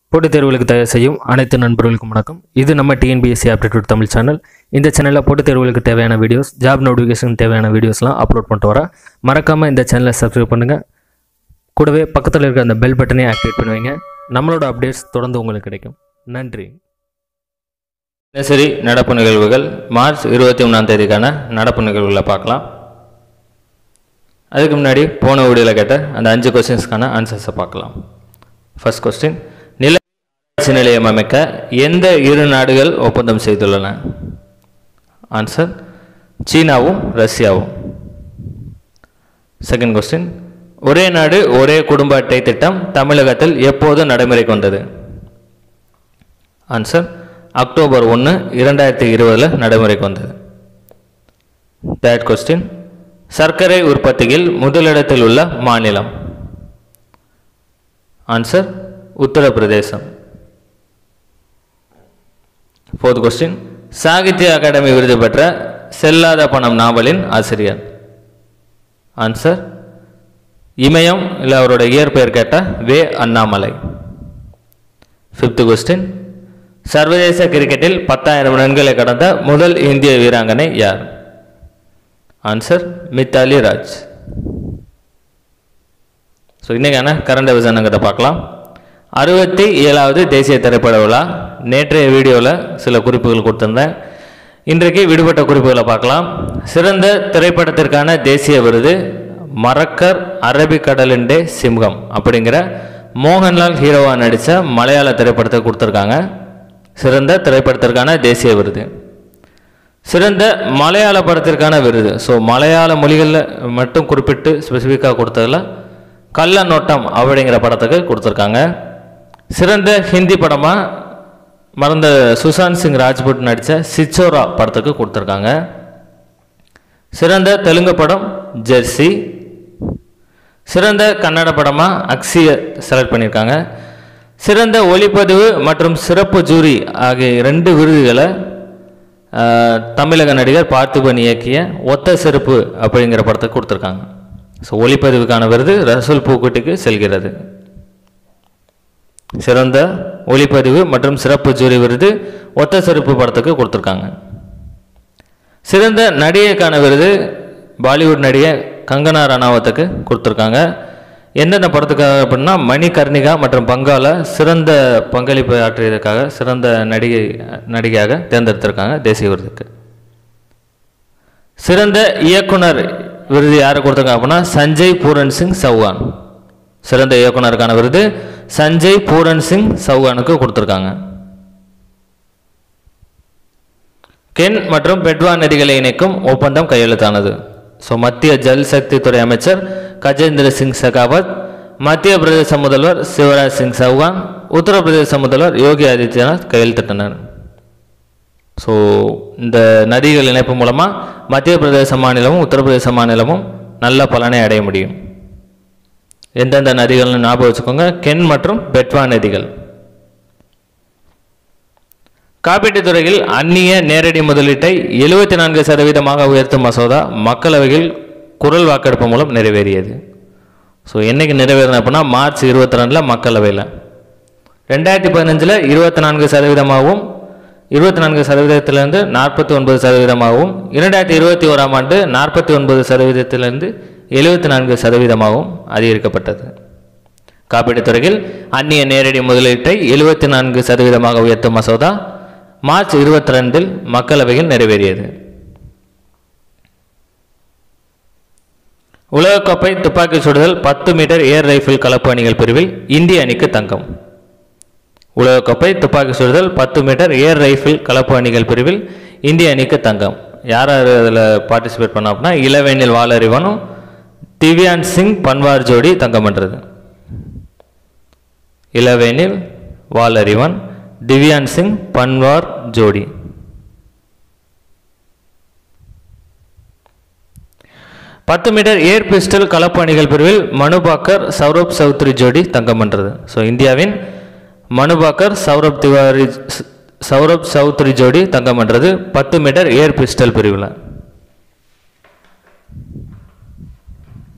போட்டித் தேர்வுகளுக்கு தயார் செய்யும் அனைத்து நண்பர்களுக்கும் வணக்கம் இது நம்ம டிஎன்பிஎஸ்சி ஆப்டிடியூட் தமிழ் சேனல் இந்த சேனலில் போட்டித் தேர்வுகளுக்கு தேவையான வீடியோஸ் ஜாப் நோட்டிஃபிகேஷன் தேவையான வீடியோஸ்லாம் அப்லோட் பண்ணிட்டு வரேன் மறக்காமல் இந்த சேனலை சப்ஸ்கிரைப் பண்ணுங்கள் கூடவே பக்கத்தில் இருக்க அந்த பெல் பட்டனையும் ஆக்டிவேட் பண்ணுவீங்க நம்மளோட அப்டேட்ஸ் தொடர்ந்து உங்களுக்கு கிடைக்கும் நன்றி தினசரி நடப்பு நிகழ்வுகள் மார்ச் இருபத்தி ஒன்றாம் தேதிக்கான நடப்பு நிகழ்வுகளை பார்க்கலாம் அதுக்கு முன்னாடி போன வீடியோவில் கேட்ட அந்த அஞ்சு கொஸ்டின்ஸ்க்கான ஆன்சர்ஸை பார்க்கலாம் ஃபர்ஸ்ட் கொஸ்டின் நில ஆராய்ச்சி நிலையம் அமைக்க எந்த இரு நாடுகள் ஒப்பந்தம் செய்துள்ளன ஆன்சர் சீனாவும் ரஷ்யாவும் செகண்ட் கொஸ்டின் ஒரே நாடு ஒரே குடும்ப அட்டை திட்டம் தமிழகத்தில் எப்போது நடைமுறைக்கு வந்தது ஆன்சர் அக்டோபர் ஒன்று இரண்டாயிரத்தி இருபதில் நடைமுறைக்கு வந்தது தேர்ட் கொஸ்டின் சர்க்கரை உற்பத்தியில் முதலிடத்தில் உள்ள மாநிலம் answer Uttar Pradesh fourth question Sahitya Akademi விருது பெற்ற செல்லாத பணம் நாவலின் ஆசிரியர் ஆன்சர் இமயம் இல்லை அவரோட இயற்பெயர் கேட்ட வே அண்ணாமலை ஃபிஃப்த் கொஸ்டின் சர்வதேச கிரிக்கெட்டில் பத்தாயிரம் ரன்களை கடந்த முதல் இந்திய வீராங்கனை யார் ஆன்சர் மித்தாலி ராஜ் ஸோ இன்றைக்கான கரண்ட் விசனங்கிறத பார்க்கலாம் அறுபத்தி ஏழாவது தேசிய திரைப்பட விழா நேற்றைய வீடியோவில் சில குறிப்புகள் கொடுத்துருந்தேன் இன்றைக்கு விடுபட்ட குறிப்புகளை பார்க்கலாம் சிறந்த திரைப்படத்திற்கான தேசிய விருது மரக்கர் அரபிக்கடலிண்டே சிம்ஹம் அப்படிங்கிற மோகன்லால் ஹீரோவா நடித்த மலையாள திரைப்படத்தை கொடுத்துருக்காங்க சிறந்த திரைப்படத்திற்கான தேசிய விருது சிறந்த மலையாள படத்திற்கான விருது ஸோ மலையாள மொழிகளில் மட்டும் குறிப்பிட்டு ஸ்பெசிஃபிக்காக கொடுத்ததில் கள்ள நோட்டம் அப்படிங்கிற படத்துக்கு கொடுத்துருக்காங்க சிறந்த ஹிந்தி படமாக மறந்த சுஷாந்த் சிங் ராஜ்புட் நடித்த சிச்சோரா படத்துக்கு கொடுத்துருக்காங்க சிறந்த தெலுங்கு படம் ஜெர்சி சிறந்த கன்னட படமாக அக்ஸியை செலக்ட் பண்ணியிருக்காங்க சிறந்த ஒளிப்பதிவு மற்றும் சிறப்பு ஜூரி ஆகிய ரெண்டு விருதுகளை ஆஹ், தமிழக நடிகர் பார்த்திபன் இயக்கிய ஒத்த செருப்பு அப்படிங்கிற படத்துக்கு கொடுத்துருக்காங்க ஸோ ஒளிப்பதிவுக்கான விருது ரசூல் பூக்குட்டிக்கு செல்கிறது சிறந்த ஒளிப்பதிவு மற்றும் சிறப்பு ஜூரி விருது ஒத்த செருப்பு படத்துக்கு கொடுத்துருக்காங்க சிறந்த நடிகைக்கான விருது பாலிவுட் நடிகை கங்கனா ரணாவத்துக்கு கொடுத்துருக்காங்க எந்தெந்த படத்துக்காக அப்படின்னா மணிகர்ணிகா மற்றும் பங்கால சிறந்த பங்களிப்பு ஆற்றியதற்காக சிறந்த நடிகை நடிகையாக தேர்ந்தெடுத்திருக்காங்க தேசிய விருதுக்கு சிறந்த இயக்குனர் விருது யாரை கொடுத்துருக்காங்க அப்படின்னா சஞ்சய் பூரன் சிங் சௌகான் சிறந்த இயக்குனருக்கான விருது சஞ்சய் பூரன் சிங் சௌகானுக்கு கொடுத்துருக்காங்க கென் மற்றும் பெட்வா நதிகளை இணைக்கும் ஒப்பந்தம் கையெழுத்தானது ஸோ மத்திய ஜல் சக்தி துறை அமைச்சர் கஜேந்திர சிங் செகாவத் மத்திய பிரதேச முதல்வர் சிவராஜ் சிங் சௌகான் உத்தரப்பிரதேச முதல்வர் யோகி ஆதித்யநாத் கையெழுத்திட்டனர் ஸோ இந்த நதிகள் இணைப்பு மூலமாக மத்திய பிரதேச மாநிலமும் உத்தரப்பிரதேச மாநிலமும் நல்ல பலனை அடைய முடியும் எந்தெந்த நதிகள்னு ஞாபகம் வச்சுக்கோங்க கென் மற்றும் பெட்வா நதிகள் காப்பீட்டுத் துறையில் அந்நிய நேரடி முதலீட்டை எழுபத்தி நான்கு சதவீதமாக உயர்த்தும் மசோதா மக்களவையில் குரல் வாக்கெடுப்பு மூலம் நிறைவேறியது ஸோ என்னைக்கு நிறைவேறின அப்படின்னா மார்ச் இருபத்தி ரெண்டில் மக்களவையில் ரெண்டாயிரத்தி பதினஞ்சில் இருபத்தி நான்கு சதவீதமாகவும் இருபத்தி நான்கு சதவீதத்திலிருந்து நாற்பத்தி ஒன்பது சதவீதமாகவும் இரண்டாயிரத்தி இருபத்தி ஓராம் ஆண்டு நாற்பத்தி ஒன்பது சதவீதத்திலிருந்து எழுபத்தி நான்கு சதவீதமாகவும் அதிகரிக்கப்பட்டது காப்பீட்டுத் துறையில் அந்நிய நேரடி முதலீட்டை எழுபத்தி நான்கு சதவீதமாக உயர்த்தும் மசோதா மார்ச் இருபத்தி ரெண்டில் மக்களவையில் நிறைவேறியது உலகக்கோப்பை துப்பாக்கி சுடுதல் பத்து மீட்டர் ஏர் ரைஃபிள் கலப்பு அணிகள் பிரிவில் இந்திய அணிக்கு தங்கம் உலகக்கோப்பை துப்பாக்கி சுடுதல் பத்து மீட்டர் ஏர் ரைஃபிள் கலப்பு அணிகள் பிரிவில் இந்திய அணிக்கு தங்கம் யார் யார் அதில் பார்ட்டிசிபேட் பண்ணா அப்படின்னா இளவேனில் வாலறிவனும் திவ்யான் சிங் பன்வார் ஜோடி தங்கம் வென்றது இளவேனில் வாலறிவன் திவ்யான் சிங் பன்வார் ஜோடி பத்து மீட்டர் ஏர் பிஸ்டல் கலப்பு அணிகள் பிரிவில் மனுபாக்கர் சௌரப் சௌத்ரி ஜோடி தங்கம் வென்றது ஸோ இந்தியாவின் மனுபாக்கர் சௌரப் திவாரி சௌரப் சௌத்ரி ஜோடி தங்கம் வென்றது பத்து மீட்டர் ஏர் பிஸ்டல் பிரிவில்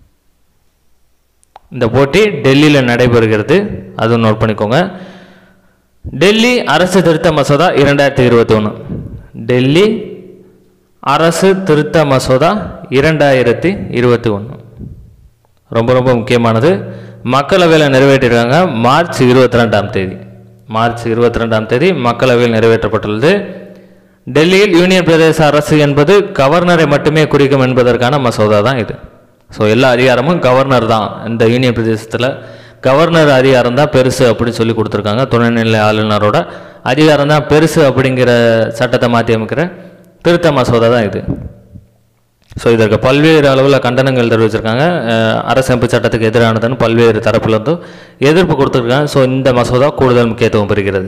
இந்த போட்டி டெல்லியில் நடைபெறுகிறது அதுவும் நோட் பண்ணிக்கோங்க டெல்லி அரசு திருத்த மசோதா இரண்டாயிரத்தி இருபத்தி ஒன்று டெல்லி அரசு திருத்த மசோதா இரண்டாயிரத்தி இருபத்தி ஒன்று ரொம்ப ரொம்ப முக்கியமானது மக்களவையில் நிறைவேற்றிருக்காங்க மார்ச் இருபத்தி ரெண்டாம் தேதி மார்ச் இருபத்தி ரெண்டாம் தேதி மக்களவையில் நிறைவேற்றப்பட்டுள்ளது டெல்லியில் யூனியன் பிரதேச அரசு என்பது கவர்னரை மட்டுமே குறிக்கும் என்பதற்கான மசோதா தான் இது ஸோ எல்லா அதிகாரமும் கவர்னர் தான் இந்த யூனியன் பிரதேசத்தில் கவர்னர் அதிகாரம் தான் பெருசு அப்படின்னு சொல்லி கொடுத்துருக்காங்க துணைநிலை ஆளுநரோட அதிகாரம் தான் பெருசு அப்படிங்கிற சட்டத்தை மாற்றி அமைக்கிற திருத்த மசோதா தான் இது ஸோ இதற்கு பல்வேறு அளவில் கண்டனங்கள் தெரிவிச்சிருக்காங்க அஹ், அரசமைப்பு சட்டத்துக்கு எதிரானதுன்னு பல்வேறு தரப்புலேருந்தும் எதிர்ப்பு கொடுத்துருக்காங்க ஸோ இந்த மசோதா கூடுதல் முக்கியத்துவம் பெறுகிறது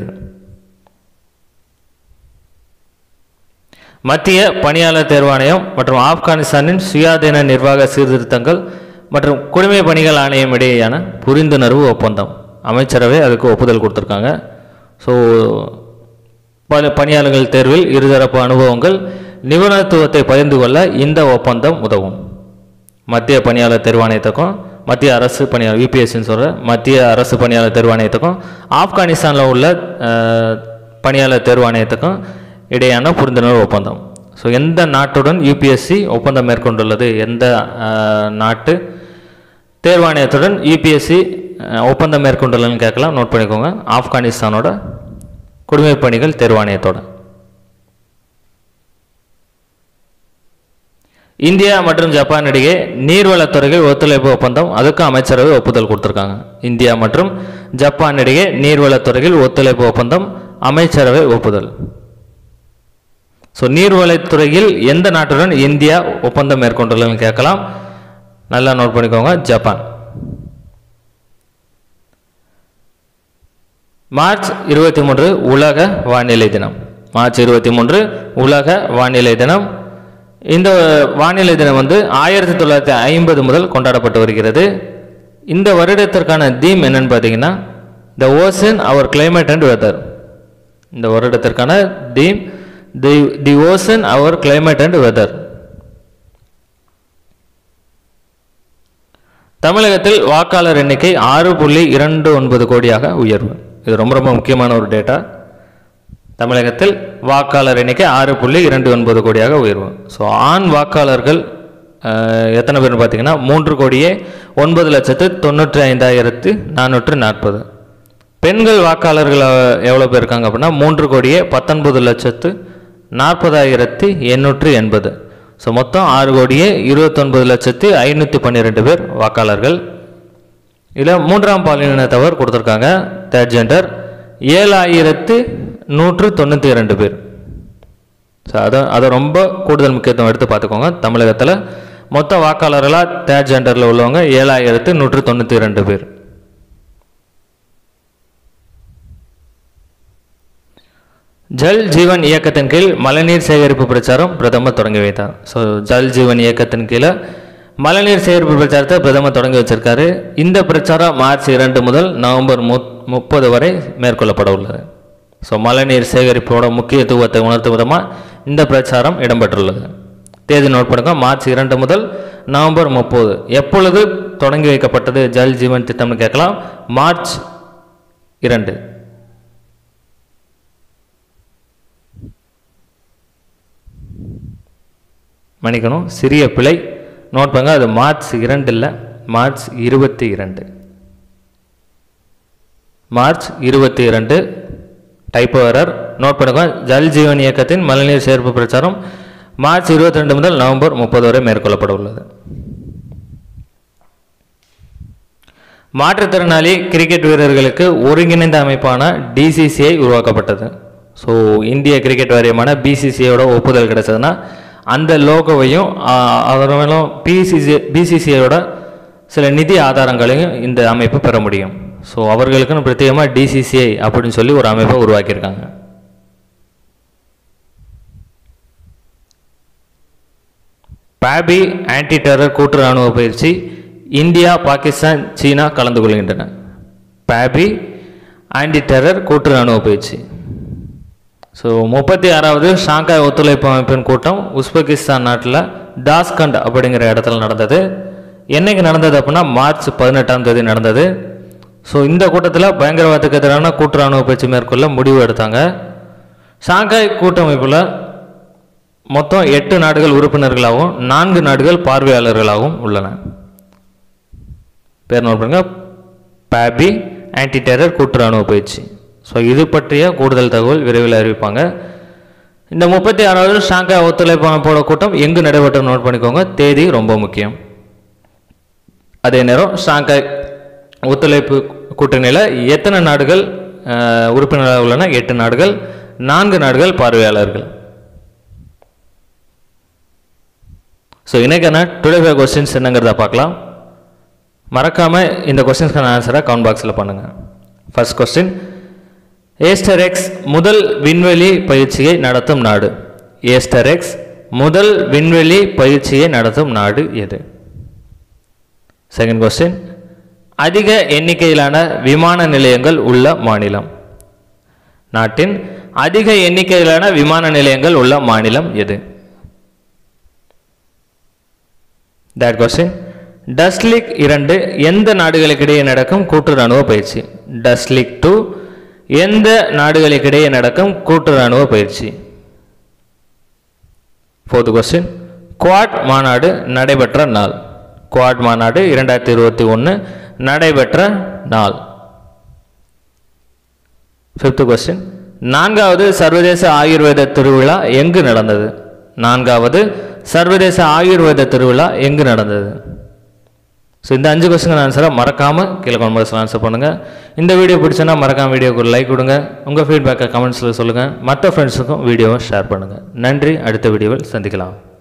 மத்திய பணியாளர் தேர்வாணையம் மற்றும் ஆப்கானிஸ்தானின் சுயாதீன நிர்வாக சீர்திருத்தங்கள் மற்றும் குடிமை பணிகள் ஆணையம் இடையேயான புரிந்துணர்வு ஒப்பந்தம் அமைச்சரவை அதுக்கு ஒப்புதல் கொடுத்துருக்காங்க ஸோ பல பணியாளர்கள் தேர்வில் இருதரப்பு அனுபவங்கள் நிபுணத்துவத்தை பகிர்ந்து கொள்ள இந்த ஒப்பந்தம் உதவும் மத்திய பணியாளர் தேர்வாணையத்துக்கும் மத்திய அரசு பணியாளர் யூபிஎஸ்சின்னு சொல்கிற மத்திய அரசு பணியாளர் தேர்வாணையத்துக்கும் ஆப்கானிஸ்தானில் உள்ள அஹ், பணியாளர் தேர்வாணையத்துக்கும் இடையான புரிந்துணர்வு ஒப்பந்தம் ஸோ எந்த நாட்டுடன் யூபிஎஸ்சி ஒப்பந்தம் மேற்கொண்டுள்ளது எந்த அஹ், நாட்டு தேர்வாணையத்துடன் யூபிஎஸ்சி ஒப்பந்தம் மேற்கொண்டுள்ளதுன்னு கேட்கலாம் நோட் பண்ணிக்கோங்க ஆப்கானிஸ்தானோட குடிமைப் பணிகள் தேர்வாணையத்தோட இந்தியா மற்றும் ஜப்பான் இடையே நீர்வளத்துறைகள் ஒத்துழைப்பு ஒப்பந்தம் அதுக்கும் அமைச்சரவை ஒப்புதல் கொடுத்துருக்காங்க இந்தியா மற்றும் ஜப்பான் இடையே நீர்வளத்துறையில் ஒத்துழைப்பு ஒப்பந்தம் அமைச்சரவை ஒப்புதல் ஸோ நீர்வளத்துறையில் எந்த நாட்டுடன் இந்தியா ஒப்பந்தம் மேற்கொண்டுள்ளதுன்னு கேட்கலாம் நல்லா நோட் பண்ணிக்கோங்க ஜப்பான் மார்ச் இருபத்தி மூன்று உலக வானிலை தினம் மார்ச் இருபத்தி மூன்று உலக வானிலை தினம் இந்த வானிலை தினம் வந்து ஆயிரத்தி தொள்ளாயிரத்தி ஐம்பது முதல் கொண்டாடப்பட்டு வருகிறது இந்த வருடத்திற்கான தீம் என்னன்னு பார்த்தீங்கன்னா the ocean our climate and weather இந்த வருடத்திற்கான theme the the ocean our climate and weather தமிழகத்தில் வாக்காளர் எண்ணிக்கை ஆறு புள்ளி இரண்டு ஒன்பது கோடியாக உயர்வு இது ரொம்ப ரொம்ப முக்கியமான ஒரு டேட்டா தமிழகத்தில் வாக்காளர் எண்ணிக்கை ஆறு புள்ளி இரண்டு ஒன்பது கோடியாக உயர்வு ஸோ ஆண் வாக்காளர்கள் அஹ், எத்தனை பேர்னு பார்த்தீங்கன்னா மூன்று கோடியே ஒன்பது லட்சத்து தொண்ணூற்றி ஐந்தாயிரத்து நானூற்று நாற்பது பெண்கள் வாக்காளர்கள் அஹ், எவ்வளோ பேர் இருக்காங்க அப்படின்னா மூன்று கோடியே பத்தொன்பது லட்சத்து நாற்பதாயிரத்தி எண்ணூற்று எண்பது ஸோ மொத்தம் ஆறு கோடியே இருபத்தொன்பது லட்சத்து ஐநூற்றி பன்னிரெண்டு பேர் வாக்காளர்கள் இதில் மூன்றாம் பாலினத்தவர் கொடுத்துருக்காங்க தேர்ட் ஜெண்டர் ஏழாயிரத்து நூற்று தொண்ணூற்றி இரண்டு பேர் ஸோ அதை அதை ரொம்ப கூடுதல் முக்கியத்துவம் எடுத்து பார்த்துக்கோங்க தமிழகத்தில் மொத்த வாக்காளர்களாக தேர்ட் ஜெண்டரில் உள்ளவங்க ஏழாயிரத்து நூற்று தொண்ணூற்றி ரெண்டு பேர் ஜல் ஜீவன் இயக்கத்தின் கீழ் மழைநீர் சேகரிப்பு பிரச்சாரம் பிரதமர் தொடங்கி வைத்தார் ஸோ ஜல் ஜீவன் இயக்கத்தின் கீழே மழைநீர் சேகரிப்பு பிரச்சாரத்தை பிரதமர் தொடங்கி வச்சிருக்காரு இந்த பிரச்சாரம் மார்ச் இரண்டு முதல் நவம்பர் முப் முப்பது வரை மேற்கொள்ளப்பட உள்ளது ஸோ மழைநீர் சேகரிப்போட முக்கியத்துவத்தை உணர்த்தும் விதமாக இந்த பிரச்சாரம் இடம்பெற்றுள்ளது தேதி நோட் பண்ணுங்க மார்ச் இரண்டு முதல் நவம்பர் முப்பது எப்பொழுது தொடங்கி வைக்கப்பட்டது ஜல் ஜீவன் திட்டம்னு கேட்கலாம் மார்ச் இரண்டு மன்னிக்கணும் சிறிய பிழை நோட் பண்ணுங்க அது மார்ச் இரண்டு இல்லை மார்ச் இருபத்தி இரண்டு மார்ச் இருபத்தி இரண்டு டைப்போ எரர் நோட் பண்ணுங்க ஜல் ஜீவன் இயக்கத்தின் மழைநீர் சேர்ப்பு பிரச்சாரம் மார்ச் இருபத்தி ரெண்டு முதல் நவம்பர் முப்பது வரை மேற்கொள்ளப்பட உள்ளது மாற்றுத்திறனாளி கிரிக்கெட் வீரர்களுக்கு ஒருங்கிணைந்த அமைப்பான டிசிசிஐ உருவாக்கப்பட்டது ஸோ இந்திய கிரிக்கெட் வாரியமான பிசிசிஐயோட ஒப்புதல் கிடைச்சதுன்னா அந்த லோகோவையும் அதனாலும் பிசிசி பிசிசிஐயோட சில நிதி ஆதாரங்களையும் இந்த அமைப்பு பெற முடியும் ஸோ அவர்களுக்குன்னு பிரத்யேகமாக டிசிசிஐ அப்படின்னு சொல்லி ஒரு அமைப்பை உருவாக்கியிருக்காங்க பாபி ஆன்டி டெரர் கூட்டு ராணுவ பயிற்சி இந்தியா பாகிஸ்தான் சீனா கலந்து கொள்கின்றன பாபி ஆன்டி டெரர் கூட்டு ராணுவ பயிற்சி ஸோ முப்பத்தி ஆறாவது ஷாங்காய் ஒத்துழைப்பு அமைப்பின் கூட்டம் உஸ்பெகிஸ்தான் நாட்டில் தாஸ்கண்ட் அப்படிங்கிற இடத்துல நடந்தது என்னைக்கு நடந்தது அப்படின்னா மார்ச் பதினெட்டாம் தேதி நடந்தது ஸோ இந்த கூட்டத்தில் பயங்கரவாதத்துக்கு எதிரான கூட்டு ராணுவ பயிற்சி மேற்கொள்ள முடிவு எடுத்தாங்க ஷாங்காய் கூட்டமைப்பில் மொத்தம் எட்டு நாடுகள் உறுப்பினர்களாகவும் நான்கு நாடுகள் பார்வையாளர்களாகவும் உள்ளன பேர் நோட் பண்ணுங்க பேபி ஆன்டி டெரர் கூட்டு ராணுவ பயிற்சி ஸோ இது பற்றிய கூடுதல் தகவல் விரைவில் அறிவிப்பாங்க இந்த முப்பத்தி ஆறாவது ஷாங்காய் ஒத்துழைப்பு அமைப்போட கூட்டம் எங்கு நடைபெற்று நோட் பண்ணிக்கோங்க தேதி ரொம்ப முக்கியம் அதே நேரம் ஷாங்காய் ஒத்துழைப்பு கூட்டணியில் எத்தனை நாடுகள் அஹ், உறுப்பினராக உள்ளன எட்டு நாடுகள் நான்கு நாடுகள் பார்வையாளர்கள் ஸோ இன்னைக்கான டுடே ஃபைவ் கொஸ்டின்ஸ் என்னங்கிறத பார்க்கலாம் மறக்காமல் இந்த கொஸ்டின்ஸ்க்கான ஆன்சரை கவுண்ட் பாக்ஸில் பண்ணுங்கள் ஃபர்ஸ்ட் கொஸ்டின் ஏஸ்டர் எக்ஸ் முதல் விண்வெளி பயிற்சியை நடத்தும் நாடு ஏஸ்டர் எக்ஸ் முதல் விண்வெளி பயிற்சியை நடத்தும் நாடு எது செகண்ட் கொஸ்டின் அதிக எண்ணிக்கையிலான விமான நிலையங்கள் உள்ள மாநிலம் நாட்டின் அதிக எண்ணிக்கையிலான விமான நிலையங்கள் உள்ள மாநிலம் எது தேட் கொஸ்டின் டஸ்லிக் இரண்டு எந்த நாடுகளுக்கிடையே நடக்கும் கூட்டு ராணுவ பயிற்சி டஸ்லிக் டூ எந்த நாடுகளுக்கிடையே நடக்கும் கூட்டு ராணுவ பயிற்சி ஃபோர்த் கொஸ்டின் குவாட் மாநாடு நடைபெற்ற நாள் குவாட் மாநாடு இரண்டாயிரத்தி இருபத்தி ஒன்று நடைபெற்ற நாள் ஃபிஃப்த் கொஸ்டின் நான்காவது சர்வதேச ஆயுர்வேத திருவிழா எங்கு நடந்தது நான்காவது சர்வதேச ஆயுர்வேத திருவிழா எங்கு நடந்தது ஸோ இந்த அஞ்சு கொஸ்டின் ஆன்சரை மறக்காமல் கீழே கமெண்ட் பாக்ஸில் ஆன்சர் பண்ணுங்கள் இந்த வீடியோ பிடிச்சனா மறக்காம வீடியோக்கு ஒரு லைக் கொடுங்க உங்கள் ஃபீட்பேக்கை கமெண்ட்ஸில் சொல்லுங்கள் மற்ற ஃப்ரெண்ட்ஸுக்கும் வீடியோவை ஷேர் பண்ணுங்கள் நன்றி அடுத்த வீடியோவில் சந்திக்கலாம்